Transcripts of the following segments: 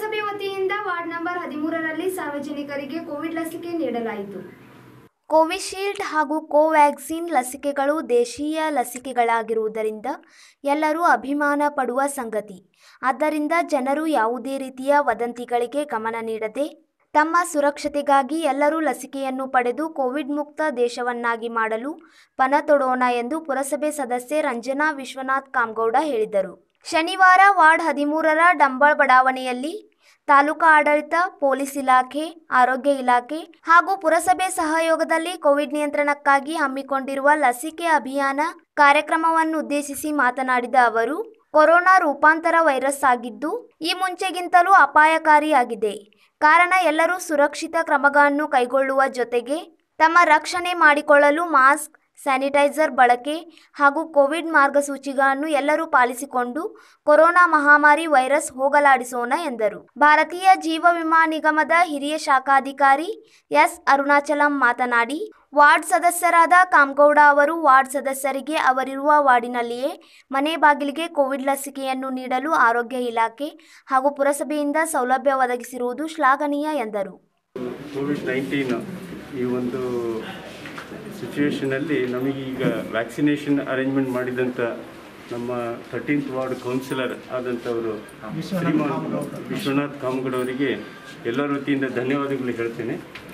ಪುರಸಭೆ ವತಿಯಿಂದ ward number ಹದಿಮೂರರಲ್ಲಿ ಸಾರ್ವಜನಿಕರಿಗೆ ಕೋವಿಡ್ ಲಸಿಕೆ ನೀಡಲಾಯಿತು ಕೋವಿಶೀಲ್ಡ್ ಹಾಗೂ ಕೋವ್ಯಾಕ್ಸಿನ್ ಲಸಿಕೆಗಳು ದೇಶೀಯ ಲಸಿಕೆಗಳಾಗಿರುವುದರಿಂದ ಎಲ್ಲರೂ ಅಭಿಮಾನ ಪಡುವ ಸಂಗತಿ ಆದ್ದರಿಂದ ಜನರು ಯಾವುದೇ ರೀತಿಯ ವದಂತಿಗಳಿಗೆ ಗಮನ ನೀಡದೆ ತಮ್ಮ ಸುರಕ್ಷತೆಗಾಗಿ ಎಲ್ಲರೂ ಲಸಿಕೆಯನ್ನು ಪಡೆದು ಕೋವಿಡ್ ಮುಕ್ತ ದೇಶವನ್ನಾಗಿ ಮಾಡಲು ಪಣ ತೊಡೋಣ ಎಂದು ಪುರಸಭೆ ಸದಸ್ಯೆ ರಂಜನಾ ವಿಶ್ವನಾಥ್ ಕಾಮಗೌಡ ಹೇಳಿದರು ಶನಿವಾರ ವಾರ್ಡ್ ಹದಿಮೂರರ ಡಂಬಳ್ ಬಡಾವಣೆಯಲ್ಲಿ ತಾಲೂಕಾ ಆಡಳಿತ ಪೊಲೀಸ್ ಇಲಾಖೆ ಆರೋಗ್ಯ ಇಲಾಖೆ ಹಾಗೂ ಪುರಸಭೆ ಸಹಯೋಗದಲ್ಲಿ ಕೋವಿಡ್ ನಿಯಂತ್ರಣಕ್ಕಾಗಿ ಹಮ್ಮಿಕೊಂಡಿರುವ ಲಸಿಕೆ ಅಭಿಯಾನ ಕಾರ್ಯಕ್ರಮವನ್ನು ಉದ್ದೇಶಿಸಿ ಮಾತನಾಡಿದ ಅವರು ಕೊರೋನಾ ರೂಪಾಂತರ ವೈರಸ್ ಆಗಿದ್ದು ಈ ಮುಂಚೆಗಿಂತಲೂ ಅಪಾಯಕಾರಿಯಾಗಿದೆ ಕಾರಣ ಎಲ್ಲರೂ ಸುರಕ್ಷಿತ ಕ್ರಮಗಳನ್ನು ಕೈಗೊಳ್ಳುವ ಜೊತೆಗೆ ತಮ್ಮ ರಕ್ಷಣೆ ಮಾಡಿಕೊಳ್ಳಲು ಮಾಸ್ಕ್ ಸ್ಯಾನಿಟೈಸರ್ ಬಳಕೆ ಹಾಗೂ ಕೋವಿಡ್ ಮಾರ್ಗಸೂಚಿಗಳನ್ನು ಎಲ್ಲರೂ ಪಾಲಿಸಿಕೊಂಡು ಕೊರೋನಾ ಮಹಾಮಾರಿ ವೈರಸ್ ಹೋಗಲಾಡಿಸೋಣ ಎಂದರು ಭಾರತೀಯ ಜೀವ ವಿಮಾ ನಿಗಮದ ಹಿರಿಯ ಶಾಖಾಧಿಕಾರಿ ಎಸ್ ಅರುಣಾಚಲಂ ಮಾತನಾಡಿ ವಾರ್ಡ್ ಸದಸ್ಯರಾದ ಕಾಮಗೌಡ ಅವರು ವಾರ್ಡ್ ಸದಸ್ಯರಿಗೆ ಅವರಿರುವ ವಾರ್ಡಿನಲ್ಲಿಯೇ ಮನೆ ಬಾಗಿಲಿಗೆ ಕೋವಿಡ್ ಲಸಿಕೆಯನ್ನು ನೀಡಲು ಆರೋಗ್ಯ ಇಲಾಖೆ ಹಾಗೂ ಪುರಸಭೆಯಿಂದ ಸೌಲಭ್ಯ ಒದಗಿಸಿರುವುದು ಶ್ಲಾಘನೀಯ ಎಂದರು ಕೋವಿಡ್ ನೈನ್ಟೀನ್ ಈ ಒಂದು ಸಿಚುವೇಷನಲ್ಲಿ ನಮಗೀಗ ವ್ಯಾಕ್ಸಿನೇಷನ್ ಅರೇಂಜ್ಮೆಂಟ್ ಮಾಡಿದಂಥ ನಮ್ಮ ಥರ್ಟೀನ್ತ್ ವಾರ್ಡ್ ಕೌನ್ಸಿಲರ್ ಆದಂಥವರು ಶ್ರೀಮಾನ್ ವಿಶ್ವನಾಥ್ ಕಾಮಗಡ್ ಅವರಿಗೆ ಎಲ್ಲರ ವತಿಯಿಂದ ಧನ್ಯವಾದಗಳು ಹೇಳ್ತೇನೆ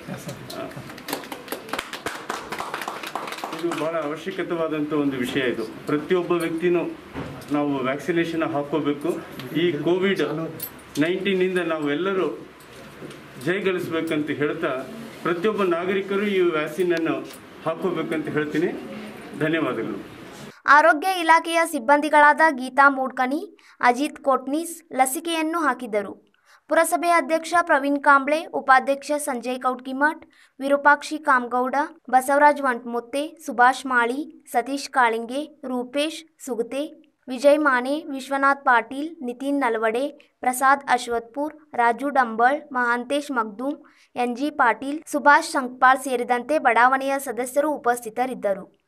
ಇದು ಭಾಳ ಅವಶ್ಯಕತವಾದಂಥ ಒಂದು ವಿಷಯ ಇದು ಪ್ರತಿಯೊಬ್ಬ ವ್ಯಕ್ತಿನೂ ನಾವು ವ್ಯಾಕ್ಸಿನೇಷನ್ ಹಾಕ್ಕೋಬೇಕು ಈ ಕೋವಿಡ್ ನೈನ್ಟೀನಿಂದ ನಾವು ಎಲ್ಲರೂ ಜಯಗಳಿಸ್ಬೇಕಂತ ಹೇಳ್ತಾ ಪ್ರತಿಯೊಬ್ಬ ನಾಗರಿಕರು ಈ ವ್ಯಾಕ್ಸಿನನ್ನು ಹಾಕೋಬೇಕಂತ ಹೇಳ್ತೀನಿ ಧನ್ಯವಾದಗಳು ಆರೋಗ್ಯ ಇಲಾಖೆಯ ಸಿಬ್ಬಂದಿಗಳಾದ ಗೀತಾ ಮೂಡ್ಕಣಿ ಅಜಿತ್ ಕೋಟ್ನೀಸ್ ಲಸಿಕೆಯನ್ನು ಹಾಕಿದರು ಪುರಸಭೆ ಅಧ್ಯಕ್ಷ ಪ್ರವೀಣ್ ಕಾಂಬ್ಳೆ ಉಪಾಧ್ಯಕ್ಷ ಸಂಜಯ್ ಕೌಟ್ಕಿಮಠ್ ವಿರೂಪಾಕ್ಷಿ ಕಾಮಗೌಡ ಬಸವರಾಜ್ ವಂಟ್ಮುತ್ತೆ ಸುಭಾಷ್ ಮಾಳಿ ಸತೀಶ್ ಕಾಳಿಂಗೆ ರೂಪೇಶ್ ಸುಗತೆ ವಿಜಯ್ ಮಾನೆ ವಿಶ್ವನಾಥ್ ಪಾಟೀಲ್ ನಿತಿನ್ ನಲ್ವಡೆ ಪ್ರಸಾದ್ ಅಶ್ವತ್ಪುರ್ ರಾಜು ಡಂಬಳ್ ಮಹಾಂತೇಶ್ ಮಗ್ದೂಮ್ ಎನ್ಜಿ ಪಾಟೀಲ್ ಸುಭಾಷ್ ಸಂಕ್ಪಾಳ್ ಸೇರಿದಂತೆ ಬಡಾವಣೆಯ ಸದಸ್ಯರು ಉಪಸ್ಥಿತರಿದ್ದರು